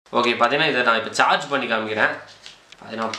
Okay பார்த்தீங்கன்னா இதை நான் இப்போ சார்ஜ் பண்ணி காமிக்கிறேன் பார்த்தீங்கன்னா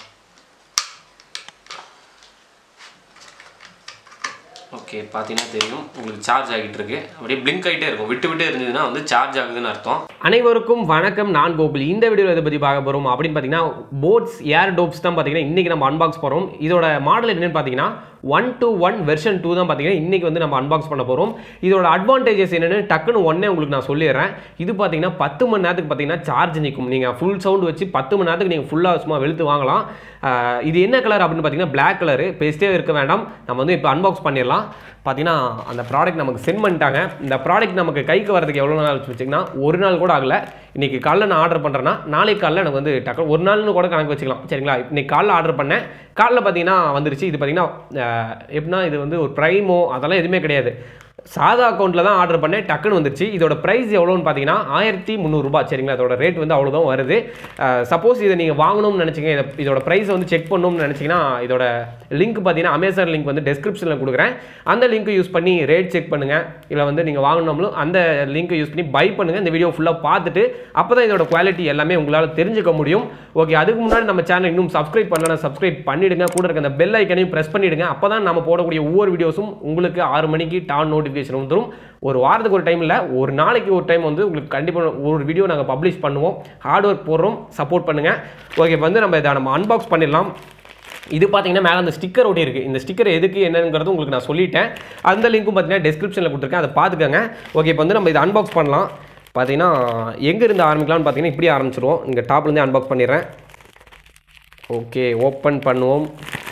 ஓகே பார்த்தீங்கன்னா தெரியும் உங்களுக்கு சார்ஜ் ஆகிட்டு இருக்கு அப்படியே பிளிங்க் ஆகிட்டே இருக்கும் விட்டு விட்டு இருந்ததுன்னா வந்து சார்ஜ் ஆகுதுன்னு அர்த்தம் அனைவருக்கும் வணக்கம் நான் கோகுல் இந்த வீடியோவில் எதை பற்றி பார்க்க போகிறோம் அப்படின்னு பார்த்தீங்கன்னா போட்ஸ் ஏர் டோப்ஸ் தான் பார்த்தீங்கன்னா இன்றைக்கி நம்ம அன்பாக்ஸ் போகிறோம் இதோட மாடல் என்னன்னு பார்த்தீங்கன்னா one to one version two தான் பார்த்தீங்கன்னா இன்றைக்கி வந்து நம்ம அன்பாக்ஸ் பண்ண போகிறோம் இதோட அட்வான்டேஜஸ் என்னென்னு டக்குன்னு ஒன்னே உங்களுக்கு நான் சொல்லிடுறேன் இது பார்த்தீங்கன்னா பத்து மணி நேரத்துக்கு பார்த்தீங்கன்னா சார்ஜ் நிற்கும் நீங்கள் ஃபுல் சவுண்ட் வச்சு பத்து மணி நேரத்துக்கு நீங்கள் ஃபுல்லாக சும்மா வெளுத்து வாங்கலாம் ஆஹ் இது என்ன கலர் அப்படின்னு பார்த்தீங்கன்னா Black கலரு பேஸ்ட்டே இருக்க வேண்டாம் நம்ம வந்து இப்போ அன்பாக்ஸ் பண்ணிடலாம் பார்த்தீங்கன்னா அந்த ப்ராடக்ட் நமக்கு சென்ட் பண்ணிட்டாங்க இந்த ப்ராடக்ட் நமக்கு கைக்கு வரதுக்கு எவ்வளோ நாள் வச்சுக்கிங்கன்னா ஒரு நாள் கூட ஆகல இன்னைக்கு காலைல நான் ஆர்டர் பண்ணுறேன்னா நாளைக்கு காலைல எனக்கு வந்து டக்கு ஒரு நாள்னு கூட கணக்கு வச்சுக்கலாம் சரிங்களா இன்னைக்கு காலைல ஆர்டர் பண்ணேன் காலைல பார்த்தீங்கன்னா வந்துருச்சு இது பார்த்தீங்கன்னா அஹ், எப்படின்னா இது வந்து ஒரு ப்ரைமோ அதெல்லாம் எதுவுமே கிடையாது சாதா அக்கௌண்ட்டில் தான் ஆர்டர் பண்ணேன் டக்குன்னு வந்துருச்சு இதோட ப்ரைஸ் எவ்வளோன்னு பார்த்தீங்கன்னா ஆயிரத்தி முந்நூறுரூபா சரிங்களா இதோட ரேட் வந்து அவ்வளோதான் வருது சப்போஸ் இதை நீங்கள் வாங்கணும்னு நினச்சிங்க இதை இதோட ப்ரைஸை வந்து செக் பண்ணணும்னு நினச்சிங்கன்னா இதோட லிங்க் பார்த்தீங்கன்னா அமேசான் லிங்க் வந்து டெஸ்கிரிப்ஷனில் கொடுக்குறேன் அந்த லிங்க்கை யூஸ் பண்ணி ரேட் செக் பண்ணுங்கள் இல்லை வந்து நீங்கள் வாங்கினோம்லும் அந்த லிங்க்கை யூஸ் பண்ணி பை பண்ணுங்கள் இந்த வீடியோ ஃபுல்லாக பார்த்துட்டு அப்போ தான் இதோட குவாலிட்டி எல்லாமே உங்களால் தெரிஞ்சுக்க முடியும் ஓகே அதுக்கு முன்னாடி நம்ம சேனல் இன்னும் சப்ஸ்கிரைப் பண்ணலாம் சப்ஸ்கிரைப் பண்ணிடுங்க கூட இருக்க அந்த பெல் ஐக்கனையும் ப்ரெஸ் பண்ணிடுங்க அப்போ தான் நம்ம போடக்கூடிய ஒவ்வொரு வீடியோஸும் உங்களுக்கு ஆறு மணிக்கு டான் நோட்டிஃபிகேஷன் வந்துடும் ஒரு வாரத்துக்கு ஒரு டைம் இல்லை ஒரு நாளைக்கு ஒரு டைம் வந்து உங்களுக்கு கண்டிப்பாக ஒரு வீடியோ நாங்கள் பப்ளிஷ் பண்ணுவோம் ஹார்ட் ஒர்க் போடுறோம் சப்போர்ட் பண்ணுங்கள் ஓகே இப்போ வந்து நம்ம இதை நம்ம அன்பாக்ஸ் பண்ணிடலாம் இது பார்த்தீங்கன்னா மேலே அந்த ஸ்டிக்கர் ஒட்டி இருக்குது இந்த ஸ்டிக்கர் எதுக்கு என்னங்கிறது உங்களுக்கு நான் சொல்லிட்டேன் அந்த லிங்க்கும் பார்த்தீங்கன்னா டிஸ்கிரிப்ஷனில் கொடுத்துருக்கேன் அதை பார்த்துக்கோங்க ஓகே இப்போ வந்து நம்ம இதை அன்பாக்ஸ் பண்ணலாம் பார்த்தீங்கன்னா எங்கே இருந்து ஆரம்பிக்கலாம்னு பார்த்தீங்கன்னா இப்படி ஆரம்பிச்சிருவோம் இங்கே டாப்லேருந்தே அன்பாக்ஸ் பண்ணிடுறேன் ஓகே ஓப்பன் பண்ணுவோம்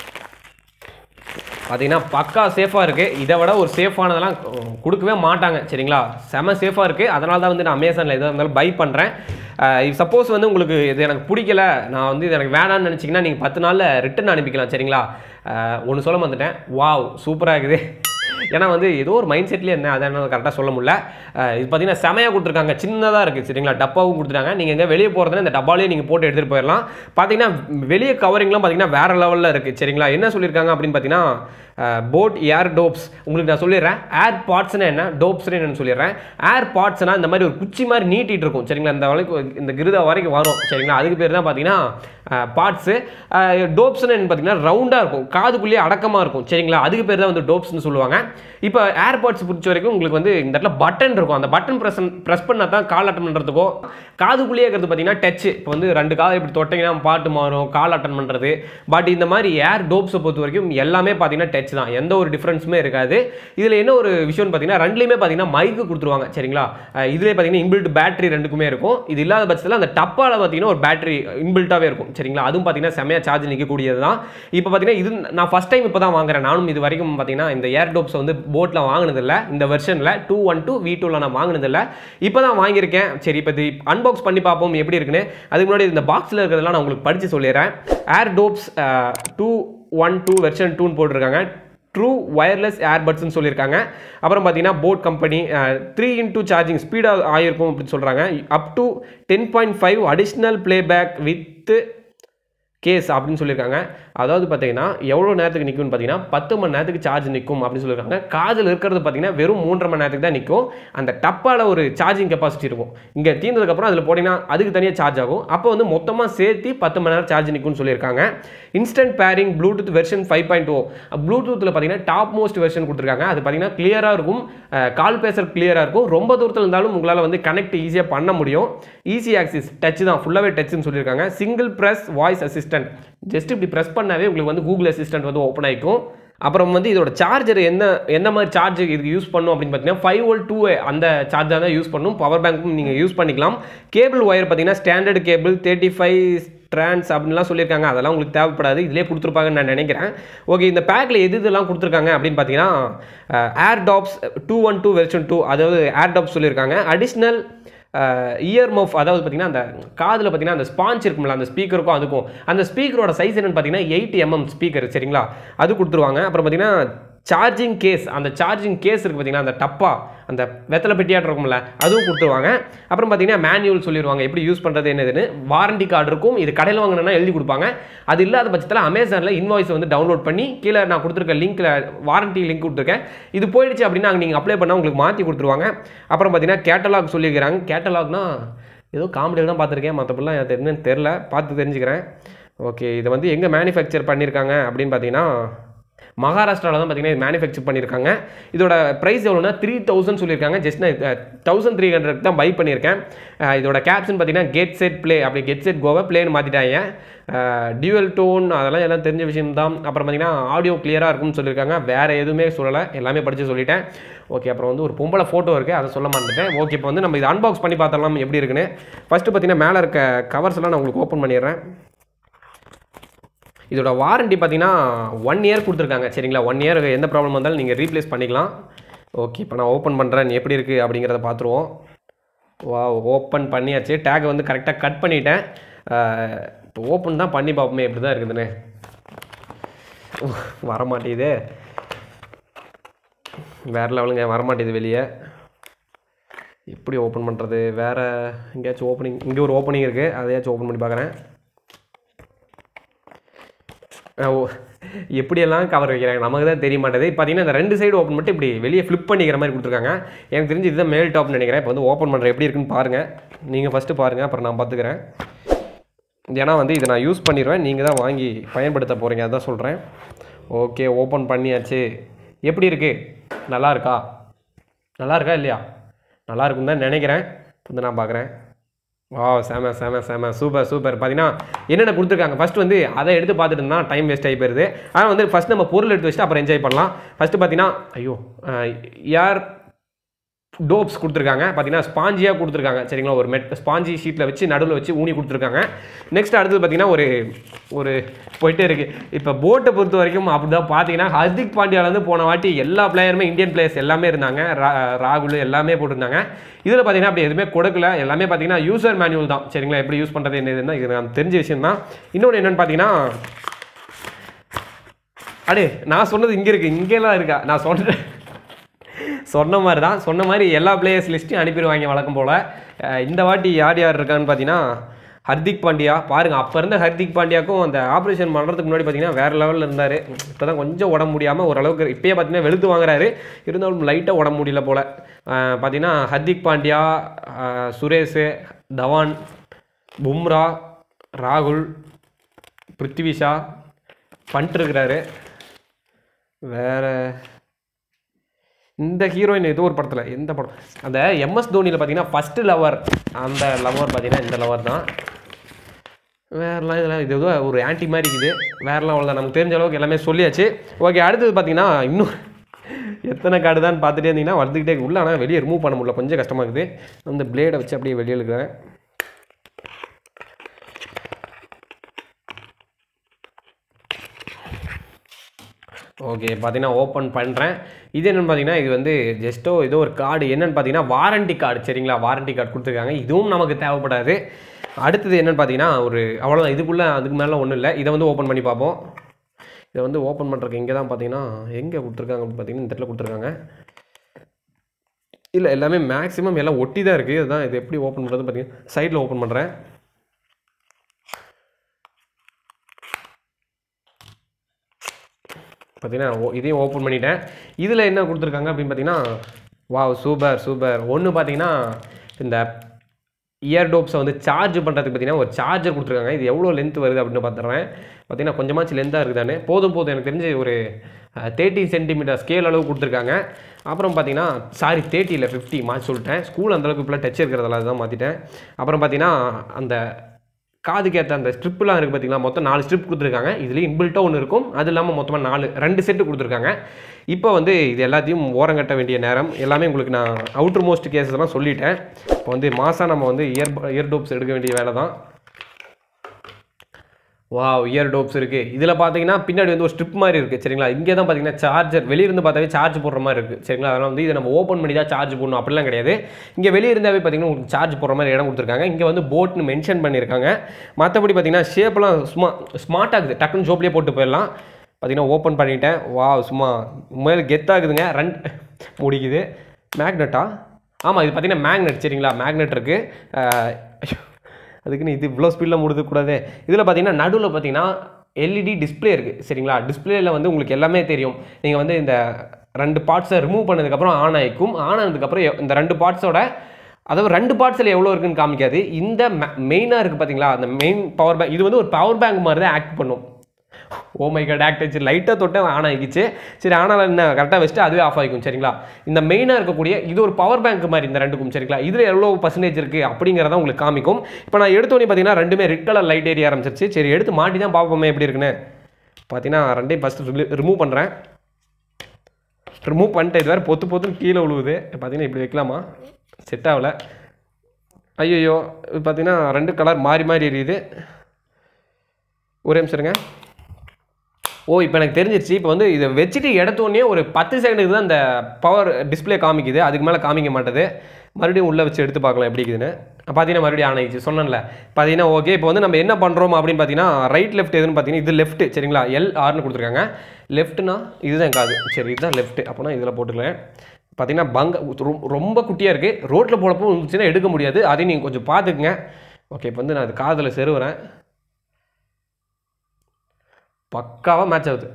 பார்த்தீங்கன்னா பக்கா சேஃபாக இருக்குது இதை விட ஒரு சேஃபானதெல்லாம் கொடுக்கவே மாட்டாங்க சரிங்களா செம சேஃபாக இருக்குது அதனால தான் வந்து நான் அமேசானில் எதாக இருந்தாலும் பை பண்ணுறேன் சப்போஸ் வந்து உங்களுக்கு இது எனக்கு பிடிக்கல நான் வந்து இது எனக்கு வேணாம்னு நினச்சிங்கன்னா நீங்கள் பத்து நாளில் ரிட்டன் அனுப்பிக்கலாம் சரிங்களா ஒன்று சொல்ல வந்துட்டேன் வாவ் சூப்பராக இருக்குது ஏன்னா வந்து ஏதோ ஒரு மைண்ட் செட்லேயே இருந்தேன் அதை என்ன கரெக்டாக சொல்ல முடியல அஹ் இது பார்த்தீங்கன்னா செமையாக கொடுத்துருக்காங்க சின்னதாக இருக்குது சரிங்களா டப்பாவும் கொடுத்துருக்காங்க நீங்கள் எங்கே வெளியே போகிறதுனா இந்த டப்பாலேயே நீங்கள் போட்டு எடுத்துகிட்டு போயிடலாம் பார்த்தீங்கன்னா வெளியே கவரிங்லாம் பார்த்தீங்கன்னா வேறு லெவலில் இருக்குது சரிங்களா என்ன சொல்லியிருக்காங்க அப்படின்னு பார்த்தீங்கன்னா போட் ஏர் டோப்ஸ் உங்களுக்கு நான் சொல்லிடுறேன் ஏர் பார்ட்ஸ்னா என்ன டோப்ஸ்னு என்னன்னு சொல்லிடுறேன் ஏர் பார்ட்ஸ்னா இந்த மாதிரி ஒரு குச்சி மாதிரி நீட்டிட்டு இருக்கும் சரிங்களா இந்த வரைக்கும் இந்த கிருதா வரைக்கும் வரும் சரிங்களா அதுக்கு பேர் தான் பார்த்தீங்கன்னா பார்ட்ஸு டோப்ஸ்னு என்ன பார்த்தீங்கன்னா ரவுண்டாக இருக்கும் காதுக்குள்ளேயே அடக்கமாக இருக்கும் சரிங்களா அதுக்கு பேர் தான் வந்து டோப்ஸ்னு சொல்லுவாங்க இப்போ ஏர்பாட்ஸ் பிடிச்ச வரைக்கும் உங்களுக்கு வந்து இந்த இடத்துல பட்டன் இருக்கும் அந்த பட்டன் ப்ரெஸ் ப்ரெஸ் பண்ணால் தான் கால் அட்டன் பண்ணுறதுக்கோ காதுக்குள்ளேயே இருக்கிறது பார்த்தீங்கன்னா டச் இப்போ வந்து ரெண்டு காது இப்படி தொட்டிங்கன்னா பாட்டு மாறும் கால் அட்டன் பண்ணுறது பட் இந்த மாதிரி ஏர் டோப்ஸை பொறுத்த வரைக்கும் எல்லாமே பார்த்தீங்கன்னா டச் தான் எந்த ஒரு டிஃப்ரென்ஸுமே இருக்காது இதில் என்ன ஒரு விஷயம்னு பார்த்தீங்கன்னா ரெண்டுலேயுமே பார்த்தீங்கன்னா மைக்கு கொடுத்துருவாங்க சரிங்களா அஹ் இதுலேயே பார்த்தீங்கன்னா இன்பில்ட் பேட்டரி ரெண்டுக்குமே இருக்கும் இது இல்லாத பட்சத்தில் அந்த டப்பாவில் பார்த்தீங்கன்னா ஒரு பேட்டரி இன்பில்ட்டாகவே இருக்கும் சரிங்களா அதுவும் பார்த்தீங்கன்னா செமையாக சார்ஜ் நிற்கக்கூடியது தான் இப்போ பார்த்தீங்கன்னா இது நான் ஃபஸ்ட் டைம் இப்போ தான் வாங்குறேன் நானும் இது வரைக்கும் பார்த்தீங்கன்னா இந்த ஏர் டோப்ஸ் வந்து போட்டில் வாங்கினதில்ல இந்த வெர்ஷனில் டூ ஒன் டூ வி டூவில் நான் வாங்கினதில்ல இப்போ தான் வாங்கியிருக்கேன் சரி இப்போ இது அன்பாக்ஸ் பண்ணி பார்ப்போம் எப்படி இருக்குன்னு அதுக்கு முன்னாடி இந்த பாக்ஸில் இருக்கிறதெல்லாம் நான் உங்களுக்கு படித்து சொல்லிடுறேன் Airdopes two one two version டூன்னு போட்டிருக்காங்க ட்ரூ ஒயர்லெஸ் ஏர்பட்ஸ்னு சொல்லியிருக்காங்க அப்புறம் பார்த்தீங்கன்னா Boat company three into charging ஸ்பீடாக ஆகிருக்கும் அப்படின்னு சொல்கிறாங்க up to ten point five additional playback with case அப்படின்னு சொல்லியிருக்காங்க அதாவது பார்த்தீங்கன்னா எவ்வளோ நேரத்துக்கு நிற்கும்னு பார்த்தீங்கன்னா பத்து மணி நேரத்துக்கு சார்ஜ் நிற்கும் அப்படின்னு சொல்லியிருக்காங்க காதில் இருக்கிறது பார்த்தீங்கன்னா வெறும் மூன்றரை மணி நேரத்துக்கு தான் நிற்கும் அந்த டப்பாவில் ஒரு சார்ஜிங் கெப்பாசிட்டி இருக்கும் இங்கே தீர்ந்ததுக்கப்புறம் அதில் போட்டிங்கன்னா அதுக்கு தனியாக சார்ஜ் ஆகும் அப்போ வந்து மொத்தமாக சேர்த்து பத்து மணி நேரம் சார்ஜ் நிற்கும்னு சொல்லியிருக்காங்க instant pairing Bluetooth version five point oh ப்ளூடூத்தில் பார்த்தீங்கன்னா டாப் மோஸ்ட் வெர்ஷன் கொடுத்துருக்காங்க அது பார்த்தீங்கன்னா கிளியராக இருக்கும் அஹ், கால் பேசுறது கிளியராக இருக்கும் ரொம்ப தூரத்தில் இருந்தாலும் உங்களால் வந்து கனெக்ட் ஈஸியாக பண்ண முடியும் ஈஸி ஆக்சிஸ் டச் தான் ஃபுல்லாகவே டச்னு சொல்லியிருக்காங்க single press voice assistant just இப்படி ப்ரெஸ் பண்ணாவே உங்களுக்கு வந்து கூகுள் அசிஸ்டன்ட் வந்து ஓப்பன் ஆகிக்கும் அப்புறம் வந்து இதோட சார்ஜர் என்ன என்ன மாதிரி சார்ஜ் இதுக்கு யூஸ் பண்ணும் அப்படின்னு பார்த்தீங்கன்னா ஃபைவ் வோல்ட் டூ அந்த சார்ஜர் தான் யூஸ் பண்ணும் பவர் பேங்க்கும் நீங்கள் யூஸ் பண்ணிக்கலாம் கேபிள் ஒயர் பார்த்தீங்கன்னா standard cable thirty five trans அப்படின்லாம் சொல்லியிருக்காங்க அதெல்லாம் உங்களுக்கு தேவைப்படாது இதிலே கொடுத்துருப்பாங்கன்னு நான் நினைக்கிறேன் ஓகே இந்த பேக்கில் எது இதெல்லாம் கொடுத்துருக்காங்க அப்படின்னு பார்த்தீங்கன்னா Airdopes two one two version two அதாவது ஏர் டாப்ஸ் சொல்லியிருக்காங்க அடிஷ்னல் இயர் மஃப் அதாவது பார்த்தீங்கன்னா அந்த காதில் பார்த்தீங்கன்னா அந்த ஸ்பாஞ்ச் இருக்கும்ல அந்த ஸ்பீக்கருக்கும் அதுக்கும் அந்த ஸ்பீக்கரோட சைஸ் என்னன்னு பார்த்தீங்கன்னா எயிட் எம்எம் ஸ்பீக்கர் சரிங்களா அது கொடுத்துருவாங்க அப்புறம் பார்த்தீங்கன்னா சார்ஜிங் கேஸ் அந்த சார்ஜிங் கேஸ் இருக்குது பார்த்தீங்கன்னா அந்த டப்பா அந்த வெத்தலை பெட்டியாட்டம் இருக்கும்ல அதுவும் கொடுத்துருவாங்க அப்புறம் பார்த்தீங்கன்னா மேனுவல் சொல்லிடுவாங்க எப்படி யூஸ் பண்ணுறது என்னதுன்னு வாரண்டி கார்டு இருக்கும் இது கடையில் வாங்கினா எழுதி கொடுப்பாங்க அது இல்லாத பட்சத்தில் அமேசானில் இன்வாய்ஸ் வந்து டவுன்லோட் பண்ணி கீழே நான் கொடுத்துருக்க லிங்க்கில் வாரண்டி லிங்க் கொடுத்துருக்கேன் இது போயிடுச்சு அப்படின்னா நீங்கள் அப்ளை பண்ணால் உங்களுக்கு மாற்றி கொடுத்துருவாங்க அப்புறம் பார்த்தீங்கன்னா கேட்டலாக் சொல்லியிருக்கிறாங்க கேட்டலாக்னா ஏதோ காமெடியில் தான் பார்த்துருக்கேன் மற்றபடிலாம் எனக்கு என்னன்னு தெரில பார்த்து தெரிஞ்சுக்கிறேன் ஓகே இதை வந்து எங்கே மேனுஃபேக்சர் பண்ணியிருக்காங்க அப்படின்னு பார்த்தீங்கன்னா மகாராஷ்டிராவில் தான் பார்த்தீங்கன்னா இது மேனுஃபேக்சர் பண்ணியிருக்காங்க இதோட ப்ரைஸ் எவ்வளோனா த்ரீ தௌசண்ட் சொல்லியிருக்காங்க ஜஸ்ட் நான் தௌசண்ட் த்ரீ ஹண்ட்ரட் தான் பை பண்ணியிருக்கேன் அஹ் இதோட கேப்ஷன் பார்த்தீங்கன்னா கெட் செட் ப்ளே அப்படி கெட் செட் கோவை ப்ளேன்னு மாற்றிட்டாங்க டியூவல் டோன் அதெல்லாம் எல்லாம் தெரிஞ்ச விஷயம் தான் அப்புறம் பார்த்தீங்கன்னா ஆடியோ கிளியராக இருக்கும்னு சொல்லியிருக்காங்க வேறு எதுவுமே சொல்லலை எல்லாமே படித்து சொல்லிட்டேன் ஓகே அப்புறம் வந்து ஒரு பொம்பளை ஃபோட்டோ இருக்குது அதை சொல்ல மாட்டேன் ஓகே இப்போ வந்து நம்ம இதை அன்பாக்ஸ் பண்ணி பார்த்தரலாம் எப்படி இருக்குன்னு ஃபஸ்ட்டு பார்த்தீங்கன்னா மேலே இருக்க கவர்ஸ் எல்லாம் நான் உங்களுக்கு ஓப்பன் பண்ணிடுறேன் இதோட வாரண்டி பார்த்தீங்கன்னா ஒன் இயர் கொடுத்துருக்காங்க சரிங்களா ஒன் இயர் எந்த ப்ராப்ளம் வந்தாலும் நீங்கள் ரீப்ளேஸ் பண்ணிக்கலாம் ஓகே இப்போ நான் ஓப்பன் பண்ணுறேன் எப்படி இருக்குது அப்படிங்கிறத பார்த்துருவோம் வா ஓப்பன் பண்ணியாச்சு டேக்கை வந்து கரெக்டாக கட் பண்ணிட்டேன் அஹ், இப்போ ஓப்பன் தான் பண்ணி பார்ப்போமே எப்படி தான் இருக்குதுன்னு வரமாட்டேங்குது வேறு லெவலுங்க வரமாட்டேங்குது வெளியே எப்படி ஓப்பன் பண்ணுறது வேறு எங்கேயாச்சும் ஓப்பனிங் இங்கே ஒரு ஓப்பனிங் இருக்குது அதையாச்சும் ஓப்பன் பண்ணி பார்க்குறேன் அஹ் ஓ எப்படியெல்லாம் கவர் வைக்கிறாங்க நமக்கு தான் தெரிய மாட்டேது பார்த்தீங்கன்னா இந்த ரெண்டு சைடு ஓப்பன் பண்ணிட்டு இப்படி வெளியே ஃப்ளிப் பண்ணிக்கிற மாதிரி கொடுத்துருக்காங்க எனக்கு தெரிஞ்சு இதுதான் மேல் டாப்னு நினைக்கிறேன் இப்போ வந்து ஓப்பன் பண்ணுற எப்படி இருக்குன்னு பாருங்கள் நீங்கள் ஃபஸ்ட்டு பாருங்கள் அப்புறம் நான் பார்த்துக்கிறேன் ஏன்னா வந்து இதை நான் யூஸ் பண்ணிடுவேன் நீங்கள் தான் வாங்கி பயன்படுத்த போகிறீங்க அதான் சொல்கிறேன் ஓகே ஓப்பன் பண்ணியாச்சு எப்படி இருக்குது நல்லா இருக்கா நல்லா இருக்கா இல்லையா நல்லா இருக்குன்னு தான் நினைக்கிறேன் வந்து நான் பார்க்குறேன் வா செம செம செம சூப்பர் சூப்பர் பார்த்தீங்கன்னா என்னென்ன கொடுத்துருக்காங்க ஃபர்ஸ்ட் வந்து அதை எடுத்து பார்த்துட்டு இருந்தா டைம் வேஸ்ட் ஆகி போயிருது ஆனால் வந்து ஃபர்ஸ்ட் நம்ம பொருள் எடுத்து வச்சுட்டு அப்புறம் என்ஜாய் பண்ணலாம் ஃபர்ஸ்ட் பார்த்தீங்கன்னா ஐயோ யார் டோப்ஸ் கொடுத்துருக்காங்க பார்த்தீங்கன்னா ஸ்பாஞ்சியாக கொடுத்துருக்காங்க சரிங்களா ஒரு மெட் ஸ்பாஞ்சி ஷீட்டில் வச்சு நடுவில் வச்சு ஊனி கொடுத்துருக்காங்க நெக்ஸ்ட் அடுத்தது பார்த்தீங்கன்னா ஒரு ஒரு போயிட்டே இருக்கு இப்போ போட்டை பொறுத்த வரைக்கும் அப்படி தான் பார்த்தீங்கன்னா ஹர்திக் பாண்டியாலேருந்து போன வாட்டி எல்லா பிளேயருமே இந்தியன் பிளேயர்ஸ் எல்லாமே இருந்தாங்க ரா ராகுல் எல்லாமே போட்டிருந்தாங்க இதில் பார்த்தீங்கன்னா அப்படி எதுவுமே கொடுக்கல எல்லாமே பார்த்தீங்கன்னா யூசர் மேனுவல் தான் சரிங்களா எப்படி யூஸ் பண்ணுறது என்ன இது நமக்கு தெரிஞ்ச விஷயம் தான் இன்னொன்று என்னென்னு பார்த்தீங்கன்னா அடே நான் சொன்னது இங்கே இருக்குது இங்கேலாம் இருக்கா நான் சொன்னேன் சொன்ன மாதிரி தான் சொன்ன மாதிரி எல்லா பிளேயர்ஸ் லிஸ்ட்டையும் அனுப்பிடுவாங்க வழக்கம் போல் அஹ் இந்த வாட்டி யார் யார் இருக்கான்னு பார்த்தீங்கன்னா ஹர்திக் பாண்டியா பாருங்கள் அப்போ இருந்த ஹர்திக் பாண்டியாக்கும் அந்த ஆப்ரேஷன் பண்ணுறதுக்கு முன்னாடி பார்த்தீங்கன்னா வேறு லெவலில் இருந்தார் இப்போ தான் கொஞ்சம் உடம்பு முடியாமல் ஓரளவுக்கு இப்போயே பார்த்தீங்கன்னா வெளுத்து வாங்குறாரு இருந்தாலும் லைட்டாக உடம்பு முடியல போல் அஹ் பார்த்தீங்கன்னா ஹர்திக் பாண்டியா அஹ் சுரேஷ் தவான் பும்ரா ராகுல் பிருத்திவிஷா பண்ணிட்டு இருக்கிறாரு வேற இந்த ஹீரோயின் ஏதோ ஒரு படத்தில் எந்த படம் அந்த எம்எஸ் தோனியில் பார்த்தீங்கன்னா ஃபஸ்ட்டு லவர் அந்த லவர் பார்த்தீங்கன்னா இந்த லவர் தான் வேறலாம் இதெல்லாம் இது ஏதோ ஒரு ஆன்டி மாதிரி இருக்குது வேறலாம் அவ்வளோதான் நமக்கு தெரிஞ்ச அளவுக்கு எல்லாமே சொல்லியாச்சு ஓகே அடுத்தது பார்த்தீங்கன்னா இன்னும் எத்தனை கார்டு தான் பார்த்துட்டே இருந்தீங்கன்னா வந்துக்கிட்டே இருக்கு. உள்ள ஆனால் வெளியே ரிமூவ் பண்ண முடியல கொஞ்சம் கஷ்டமாக இருக்குது அந்த பிளேடை வச்சு அப்படியே வெளியே இருக்கிறேன் ஓகே பார்த்தீங்கன்னா ஓப்பன் பண்ணுறேன் இது என்னென்னு பார்த்தீங்கன்னா இது வந்து ஜஸ்ட்டோ ஏதோ ஒரு கார்டு என்னென்னு பார்த்தீங்கன்னா வாரண்டி கார்டு சரிங்களா வாரண்டி கார்டு கொடுத்துருக்காங்க இதுவும் நமக்கு தேவைப்படாது அடுத்தது என்னென்னு பார்த்தீங்கன்னா ஒரு அவ்வளோதான் இதுக்குள்ளே அதுக்கு மேலே ஒன்றும் இல்லை இதை வந்து ஓப்பன் பண்ணி பார்ப்போம் இதை வந்து ஓப்பன் பண்ணுறதுக்கு இங்கே தான் பார்த்தீங்கன்னா எங்கே கொடுத்துருக்காங்க அப்படின்னு பார்த்தீங்கன்னா இந்த இடத்துல கொடுத்துருக்காங்க இல்லை எல்லாமே மேக்ஸிமம் எல்லாம் ஒட்டி தான் இருக்குது அதுதான் இது எப்படி ஓப்பன் பண்ணுறது பார்த்தீங்கன்னா சைடில் ஓப்பன் பண்ணுறேன் பார்த்தீங்கன்னா ஓ- இதையும் ஓப்பன் பண்ணிட்டேன் இதில் என்ன கொடுத்துருக்காங்க அப்படின்னு பார்த்தீங்கன்னா வாவ் சூப்பர் சூப்பர் ஒன்று பார்த்தீங்கன்னா இந்த இயர் டோப்ஸை வந்து சார்ஜ் பண்ணுறதுக்கு பார்த்தீங்கன்னா ஒரு சார்ஜர் கொடுத்துருக்காங்க இது எவ்வளோ லென்த் வருது அப்படின்னு பார்த்துறேன் பார்த்தீங்கன்னா கொஞ்சமாச்சும் லென்த்தாக இருக்குதானே போதும் போதும் எனக்கு தெரிஞ்சு ஒரு தேர்ட்டி சென்டிமீட்டர் ஸ்கேல் அளவு கொடுத்துருக்காங்க அப்புறம் பார்த்தீங்கன்னா சாரி தேர்ட்டி இல்லை ஃபிஃப்டி மாற்றி சொல்லிட்டேன் ஸ்கூல் அந்தளவுக்கு இப்போலாம் டச் இருக்கிறதால தான் மாற்றிட்டேன் அப்புறம் பார்த்தீங்கன்னா அந்த காதுக்கு ஏற்ற அந்த ஸ்ட்ரிப்லாம் இருக்குது பார்த்தீங்களா மொத்தம் நாலு ஸ்ட்ரிப் கொடுத்துருக்காங்க இதுலேயும் இன்பில்ட்டாக ஒன்று இருக்கும் அது இல்லாமல் மொத்தமாக நாலு ரெண்டு செட்டு கொடுத்துருக்காங்க இப்போ வந்து இது எல்லாத்தையும் ஓரங்கட்ட வேண்டிய நேரம் எல்லாமே உங்களுக்கு நான் அவுட்டர் மோஸ்ட் கேசஸ்லாம் சொல்லிட்டேன் இப்போ வந்து மாதம் நம்ம வந்து இயர் இயர் டோப்ஸ் எடுக்க வேண்டிய வேலை தான் வாவ் இயர் டோப்ஸ் இருக்குது இதில் பார்த்தீங்கன்னா பின்னாடி வந்து ஒரு ஸ்ட்ரிப் மாதிரி இருக்குது சரிங்களா இங்கே தான் பார்த்தீங்கன்னா சார்ஜர் வெளியிருந்து பார்த்தாவே சார்ஜ் போடுற மாதிரி இருக்குது சரிங்களா அதனால் வந்து இதை நம்ம ஓப்பன் பண்ணி தான் சார்ஜ் போடணும் அப்படிலாம் கிடையாது இங்கே வெளியே இருந்தாவே பார்த்தீங்கன்னா உங்களுக்கு சார்ஜ் போடுற மாதிரி இடம் கொடுத்துருக்காங்க இங்கே வந்து போட்னு மென்ஷன் பண்ணியிருக்காங்க மற்றபடி பார்த்தீங்கன்னா ஷேப்லாம் சும்மா ஸ்மார்ட்டாக இருக்குது டக்குன்னு ஷோப்லேயே போட்டு போயிடலாம் பார்த்தீங்கன்னா ஓப்பன் பண்ணிட்டேன் வாவ் சும்மா உண்மையில கெத்தாகுதுங்க ரன் முடிக்குது மேக்னெட்டா ஆமாம் இது பார்த்தீங்கன்னா மேக்னெட் சரிங்களா மேக்னெட் இருக்குது அதுக்குன்னு இது இவ்வளோ ஸ்பீடில் முடிக்கக்கூடாது இதில் பார்த்தீங்கன்னா நடுவில் பார்த்தீங்கன்னா எல்இடி டிஸ்ப்ளே இருக்குது சரிங்களா டிஸ்ப்ளேயில் வந்து உங்களுக்கு எல்லாமே தெரியும் நீங்கள் வந்து இந்த ரெண்டு பார்ட்ஸை ரிமூவ் பண்ணதுக்கப்புறம் ஆன் ஆகிக்கும் ஆன் ஆனதுக்கப்புறம் எ- இந்த ரெண்டு பார்ட்ஸோட அதாவது ரெண்டு பார்ட்ஸில் எவ்வளோ இருக்குன்னு காமிக்காது இந்த மெயினாக இருக்குது பார்த்தீங்களா அந்த மெயின் பவர் பேங்க் இது வந்து ஒரு பவர் பேங்க் மாதிரி தான் ஆக்ட் பண்ணும் ஓ மை காட் ஆக்ட் ஆச்சு லைட்டாக தொட்டேன் ஆன் ஆகிடுச்சு சரி ஆனால் என்ன கரெக்டாக வச்சுட்டு அதுவே ஆஃப் ஆகிக்கும் சரிங்களா இந்த மெயினாக இருக்கக்கூடிய இது ஒரு பவர் பேங்க் மாதிரி இந்த ரெண்டுக்கும் சரிங்களா இதில் எவ்வளோ பர்சன்டேஜ் இருக்குது அப்படிங்கிறத உங்களுக்கு காமிக்கும் இப்போ நான் எடுத்தோடனே பார்த்தீங்கன்னா ரெண்டுமே ரெட் கலர் லைட் ஏரிய ஆரம்பிச்சிருச்சு சரி எடுத்து மாட்டி தான் பார்ப்போமே எப்படி இருக்குன்னு பார்த்தீங்கன்னா ரெண்டையும் ஃபஸ்ட்டு ரிமூவ் பண்ணுறேன் ரிமூவ் பண்ணிட்டு இது வேறு பொத்து பொத்துன்னு கீழே விழுவுது பார்த்தீங்கன்னா இப்படி வைக்கலாமா செட் ஆகலை ஐயோ இது பார்த்தீங்கன்னா ரெண்டு கலர் மாறி மாறி எரியுது ஒரே நிமிஷம் இருங்க ஓ இப்போ எனக்கு தெரிஞ்சிருச்சு இப்போ வந்து இதை வச்சுட்டு எடுத்தோடனே ஒரு பத்து செகண்டுக்கு தான் அந்த பவர் டிஸ்ப்ளே காமிக்குது அதுக்கு மேலே காமிக்க மாட்டேது மறுபடியும் உள்ளே வச்சு எடுத்து பார்க்கலாம் எப்படி இருக்குதுன்னு பார்த்தீங்கன்னா மறுபடியும் ஆன் ஆயிடுச்சு சொன்னேன்ல பார்த்தீங்கன்னா ஓகே இப்போ வந்து நம்ம என்ன பண்ணுறோம் அப்படின்னு பார்த்தீங்கன்னா ரைட் லெஃப்ட் எதுன்னு பார்த்தீங்கன்னா இது லெஃப்ட் சரிங்களா எல் ஆர்னு கொடுத்துருக்காங்க லெஃப்ட்னா இதுதான் காது சரி இதுதான் லெஃப்ட் அப்போனா இதில் போட்டுக்கலாம் பார்த்தீங்கன்னா பங்க ரொ- ரொம்ப குட்டியாக இருக்குது ரோட்டில் போகிறப்போ இருந்துச்சுன்னா எடுக்க முடியாது அதையும் நீங்கள் கொஞ்சம் பார்த்துக்குங்க ஓகே இப்போ வந்து நான் அது காதில் செருவுறேன் பக்காவாக மேட்ச் ஆகுது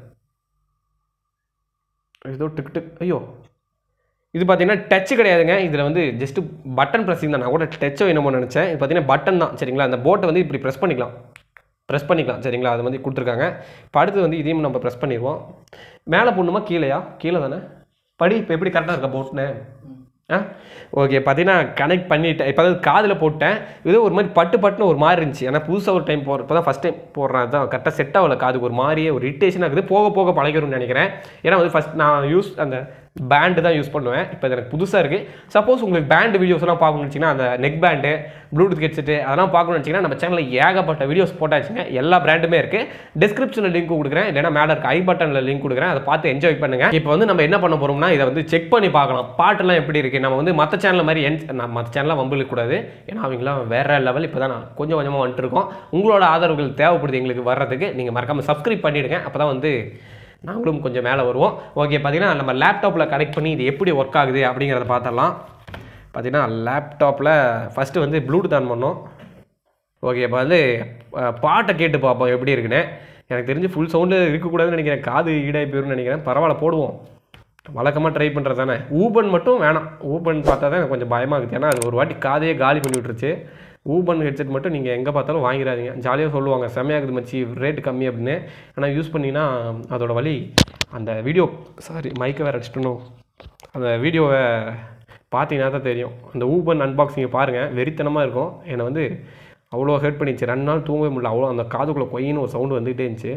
ஏதோ டிக் டிக் ஐயோ இது பார்த்தீங்கன்னா டச் கிடையாதுங்க இதில் வந்து ஜஸ்ட் பட்டன் ப்ரெஸ்ஸிங் தான் நான் கூட டச்சோ என்னமோ நினச்சேன் இது பார்த்தீங்கன்னா பட்டன் தான் சரிங்களா அந்த போட்டை வந்து இப்படி ப்ரெஸ் பண்ணிக்கலாம் ப்ரெஸ் பண்ணிக்கலாம் சரிங்களா அது வந்து கொடுத்துருக்காங்க இப்போ அடுத்து வந்து இதையும் நம்ம ப்ரெஸ் பண்ணிடுவோம் மேலே போடணுமா கீழேயா கீழே தானே படி இப்போ எப்படி கரெக்டாக இருக்கா போட்டுனேன் ஆ ஓகே பார்த்தீங்கன்னா கனெக்ட் பண்ணிட்டேன் இப்போ அதாவது காதில் போட்டேன் இது ஒரு மாதிரி பட்டு பட்டுன்னு ஒரு மாதிரி இருந்துச்சு ஏன்னா புதுசாக ஒரு டைம் போடுற இப்போ தான் ஃபஸ்ட் டைம் போடுறேன் அதுதான் கரெக்டாக செட் ஆகல காதுக்கு ஒரு மாதிரியே ஒரு இரிட்டேஷன் ஆகுது போக போக பழகிரும்னு நினைக்கிறேன் ஏன்னா வந்து ஃபஸ்ட் நான் யூஸ் அந்த பேண்டு தான் யூஸ் பண்ணுவேன் இப்போ இது எனக்கு புதுசாக இருக்குது சப்போஸ் உங்களுக்கு பேண்டு வீடியோஸ்லாம் பார்க்கணும்னு வச்சிங்கன்னா அந்த நெக் பேண்டு ப்ளூடூத் ஹெட்செட்டு அதெல்லாம் பார்க்கணும்னு வச்சிங்கன்னா நம்ம சேனலில் ஏகப்பட்ட வீடியோஸ் போட்டாச்சுங்க எல்லா பிராண்டுமே இருக்குது டிஸ்கிரிப்ஷனில் லிங்க் கொடுக்குறேன் இல்லைன்னா மேலே இருக்க ஐ பட்டனில் லிங்க் கொடுக்குறேன் அதை பார்த்து என்ஜாய் பண்ணுங்க இப்போ வந்து நம்ம என்ன பண்ண போகிறோம்னா இதை வந்து செக் பண்ணி பார்க்கலாம் பாட்டெல்லாம் எப்படி இருக்குது நம்ம வந்து மற்ற சேனல் மாதிரி என் நான் மற்ற சேனலாக வம்பு கூடாது ஏன்னா அவங்களாம் வேற லெவல் இப்போ தான் நான் கொஞ்சம் கொஞ்சமாக வந்துட்டு இருக்கோம் உங்களோட ஆதரவுகள் தேவைப்படுது எங்களுக்கு வர்றதுக்கு நீங்கள் மறக்காமல் சப்ஸ்கிரைப் பண்ணிவிடுங்க அப்போ தான் வந்து நாங்களும் கொஞ்சம் மேலே வருவோம் ஓகே பார்த்தீங்கன்னா நம்ம லேப்டாப்பில் கனெக்ட் பண்ணி இது எப்படி ஒர்க் ஆகுது அப்படிங்கிறத பார்த்தரலாம் பார்த்தீங்கன்னா லேப்டாப்பில் ஃபஸ்ட்டு வந்து ப்ளூடூத் ஆன் பண்ணோம் ஓகே இப்போ வந்து அஹ், பாட்டை கேட்டு பார்ப்போம் எப்படி இருக்குன்னு எனக்கு தெரிஞ்சு ஃபுல் சவுண்டு இருக்கக்கூடாதுன்னு நினைக்கிறேன் காது ஈடாகி போயிரும்னு நினைக்கிறேன் பரவாயில்ல போடுவோம் வழக்கமாக ட்ரை பண்ணுறது தானே ஊபன் மட்டும் வேணாம் ஊபன் பார்த்தா தான் எனக்கு கொஞ்சம் பயமாக இருக்குது ஏன்னா அது ஒரு வாட்டி காதையே காலி பண்ணி விட்டுருச்சு ஊபன் ஹெட்செட் மட்டும் நீங்கள் எங்கே பார்த்தாலும் வாங்கிடாதீங்க ஜாலியாக சொல்லுவாங்க செம்மையாகுது மச்சி ரேட்டு கம்மி அப்படின்னு ஆனால் யூஸ் பண்ணிங்கன்னா அதோட வழி அந்த வீடியோ சாரி மைக்கை வேறு அடிச்சிட்டணும் அந்த வீடியோவை பார்த்தீங்கன்னா தான் தெரியும் அந்த ஊபன் அன்பாக்சிங்கை பாருங்கள் வெறித்தனமாக இருக்கும் என்னை வந்து அவ்வளோ ஹெல்ப் பண்ணிச்சு ரெண்டு நாள் தூங்கவே முடியல அவ்வளோ அந்த காதுக்குள்ளே கொய்யின்னு ஒரு சவுண்டு வந்துகிட்டே இருந்துச்சு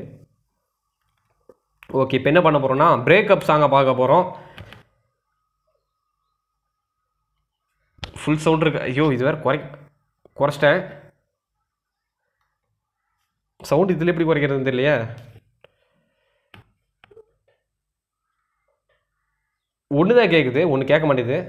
ஓகே இப்போ என்ன பண்ண போகிறோம்னா பிரேக்கப் சாங்கை பார்க்க போகிறோம் ஃபுல் சவுண்ட் இருக்கு ஐயோ இது வேறு குறை குறைச்சிட்டேன் சவுண்ட் இதில் எப்படி குறைக்கிறதுன்னு தெரியலையே ஒன்று தான் கேட்குது ஒன்று கேட்க மாட்டேது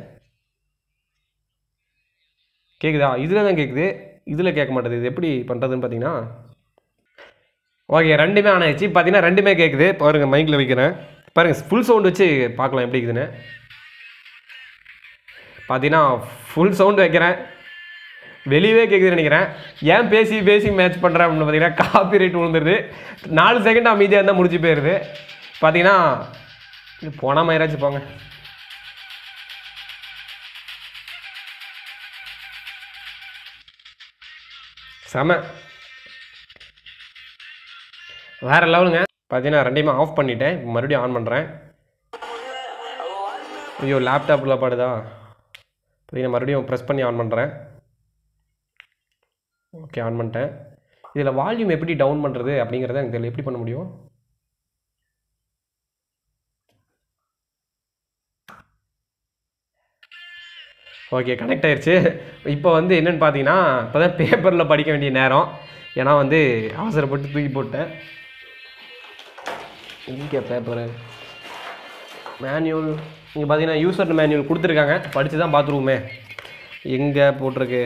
கேட்குதா இதில் தான் கேட்குது இதில் கேட்க மாட்டேது இது எப்படி பண்ணுறதுன்னு பார்த்தீங்கன்னா ஓகே ரெண்டுமே ஆன் ஆயிடுச்சு பார்த்தீங்கன்னா ரெண்டுமே கேட்குது பாருங்க மைக்கில் வைக்கிறேன் பாருங்க ஃபுல் சவுண்ட் வச்சு பார்க்கலாம் எப்படி இருக்குதுன்னு பார்த்தீங்கன்னா ஃபுல் சவுண்ட் வைக்கிறேன் வெளியவே கேட்குதுன்னு நினைக்கிறேன் ஏன் பேசி பேசி மேட்ச் பண்ணுறேன் அப்படின்னு பார்த்தீங்கன்னா காப்பி ரைட் விழுந்துருது நாலு செகண்ட் அமைதியாக இருந்தால் முடிஞ்சு போயிடுது பார்த்தீங்கன்னா இது போனால் மயிராச்சு போங்க செம வேற லெவலுங்க பார்த்தீங்கன்னா ரெண்டையுமே ஆஃப் பண்ணிட்டேன் இப்ப மறுபடியும் ஆன் பண்ணுறேன் ஐயோ லேப்டாப்பில் பாடுதா பார்த்தீங்கன்னா மறுபடியும் ப்ரெஸ் பண்ணி ஆன் பண்ணுறேன் ஓகே ஆன் பண்ணிட்டேன் இதில் வால்யூம் எப்படி டவுன் பண்ணுறது அப்படிங்கிறத எனக்கு தெரியல எப்படி பண்ண முடியும் ஓகே கனெக்ட் ஆயிடுச்சு இப்போ வந்து என்னென்னு பார்த்தீங்கன்னா இப்போ தான் பேப்பரில் படிக்க வேண்டிய நேரம் ஏன்னா வந்து அவசரப்பட்டு தூக்கி போட்டேன் இங்கே பேப்பரு மேனுவல் இங்கே பார்த்தீங்கன்னா யூசர் மேனுவல் கொடுத்துருக்காங்க படித்து தான் பார்த்துருவோமே எங்கே போட்டிருக்கு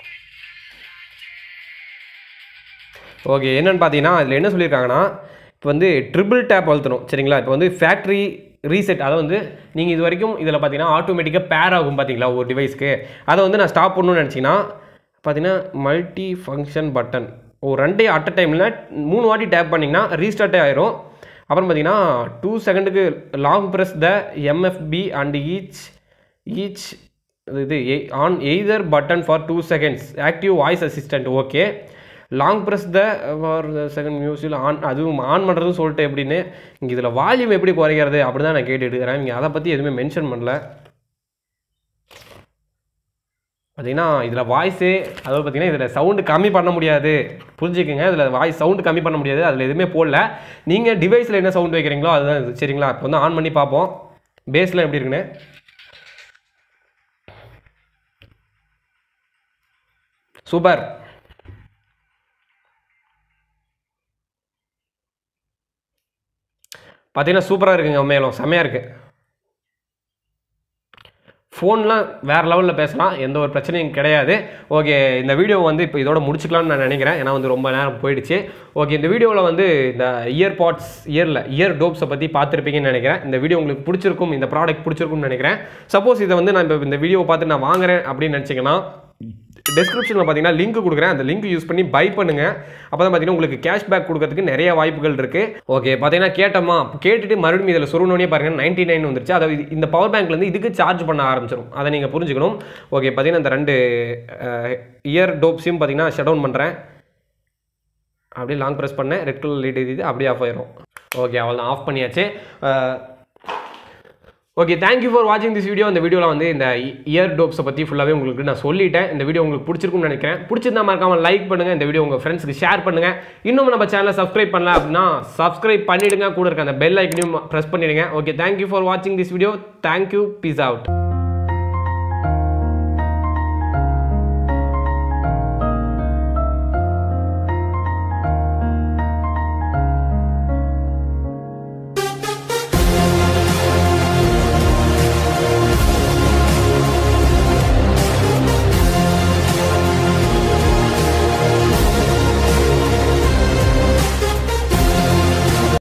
ஓகே என்னன்னு பார்த்தீங்கன்னா அதில் என்ன சொல்லியிருக்காங்கன்னா இப்போ வந்து ட்ரிபிள் டேப் அழுத்தணும் சரிங்களா இப்போ வந்து ஃபேக்ட்ரி ரீசெட் அதை வந்து நீங்கள் இது வரைக்கும் இதில் பார்த்தீங்கன்னா ஆட்டோமேட்டிக்காக பேர் ஆகும் பார்த்தீங்களா ஒரு டிவைஸ்க்கு அதை வந்து நான் ஸ்டாப் பண்ணணும்னு நினச்சிங்கன்னா பார்த்தீங்கன்னா மல்டி ஃபங்க்ஷன் பட்டன் ஒரு ரெண்டே அட் அ டைமில் மூணு வாட்டி டேப் பண்ணிங்கன்னா ரீஸ்டார்ட்டே ஆயிரும் அப்புறம் பார்த்தீங்கன்னா டூ செகண்டுக்கு long press the MFB and each each இது on either button for two seconds active voice assistant okay long press the for second மியூசில் ஆன் அதுவும் ஆன் பண்ணுறதும் சொல்லிட்டு எப்படின்னு இங்கே இதில் வால்யூம் எப்படி குறைக்கிறது அப்படி தான் நான் கேட்டுட்டு இருக்கிறேன் இங்கே அதை பற்றி எதுவுமே மென்ஷன் பண்ணல பார்த்தீங்கன்னா இதில் வாய்ஸு அதாவது பார்த்தீங்கன்னா இதில் சவுண்டு கம்மி பண்ண முடியாது புரிஞ்சுக்கங்க இதில் வாய்ஸ் சவுண்டு கம்மி பண்ண முடியாது அதில் எதுவுமே போடல நீங்கள் டிவைஸில் என்ன சவுண்ட் வைக்கிறீங்களோ அதுதான் இது சரிங்களா இப்போ வந்து ஆன் பண்ணி பார்ப்போம் பேஸில் எப்படி இருக்குன்னு சூப்பர் பார்த்தீங்கன்னா சூப்பராக இருக்குங்க உண்மையிலும் செம்மையாக இருக்குது ஃபோன்லாம் வேறு லெவலில் பேசலாம் எந்த ஒரு பிரச்சனையும் கிடையாது ஓகே இந்த வீடியோ வந்து இப்போ இதோட முடிச்சுக்கலாம்னு நான் நினைக்கிறேன் ஏன்னா வந்து ரொம்ப நேரம் போயிடுச்சு ஓகே இந்த வீடியோவில் வந்து இந்த இயர் பாட்ஸ் இயரில் இயர் டோப்ஸை பற்றி பார்த்துருப்பீங்கன்னு நினைக்கிறேன் இந்த வீடியோ உங்களுக்கு பிடிச்சிருக்கும் இந்த ப்ராடக்ட் பிடிச்சிருக்கும்னு நினைக்கிறேன் சப்போஸ் இதை வந்து நான் இப்போ இந்த வீடியோவை பார்த்து நான் வாங்குறேன் அப்படின்னு நினச்சிங்கன்னா டிஸ்கிரிப்ஷனில் பார்த்தீங்கன்னா லிங்க் கொடுக்குறேன் அந்த லிங்க் யூஸ் பண்ணி பை பண்ணுங்க அப்போ தான் பார்த்தீங்கன்னா உங்களுக்கு கேஷ்பேக் கொடுக்கறதுக்கு நிறைய வாய்ப்புகள் இருக்கு ஓகே பார்த்தீங்கன்னா கேட்டோமா கேட்டுட்டு மறுபடியும் இதில் சொருனோடனே பாருங்க நைன்டி நைன் வந்துருச்சு அதாவது இது- இந்த பவர் பேங்க்லேருந்து இதுக்கு சார்ஜ் பண்ண ஆரம்பிச்சிடும் அதை நீங்கள் புரிஞ்சுக்கணும் ஓகே பார்த்தீங்கன்னா இந்த ரெண்டு இயர் டோப்ஸையும் பார்த்தீங்கன்னா ஷட் டவுன் பண்ணுறேன் அப்படியே லாங் ப்ரெஸ் பண்ணேன் ரெட் கலர் லைட் இது அப்படியே ஆஃப் ஆயிரும் ஓகே அவள் ஆஃப் பண்ணியாச்சு அஹ், ஓகே தேங்க்யூ ஃபார் வாட்சிங் திஸ் வீடியோ இந்த வீடியோவில் வந்து இந்த இயர் டோப்ஸை பற்றி ஃபுல்லாகவே உங்களுக்கு நான் சொல்லிட்டேன் இந்த வீடியோ உங்களுக்கு பிடிச்சிருக்கும்னு நினைக்கிறேன் பிடிச்சிருந்தா மறக்காம லைக் பண்ணுங்கள் இந்த வீடியோ உங்கள் ஃப்ரெண்ட்ஸ்க்கு ஷேர் பண்ணுங்கள் இன்னும் நம்ம சேனலை சப்ஸ்கிரைப் பண்ணல அப்படின்னா சப்ஸ்கிரைப் பண்ணிடுங்க கூட இருக்க அந்த பெல் ஐக்கனையும் ப்ரெஸ் பண்ணிடுங்க ஓகே தேங்க்யூ ஃபார் வாட்சிங் this video thank you peace out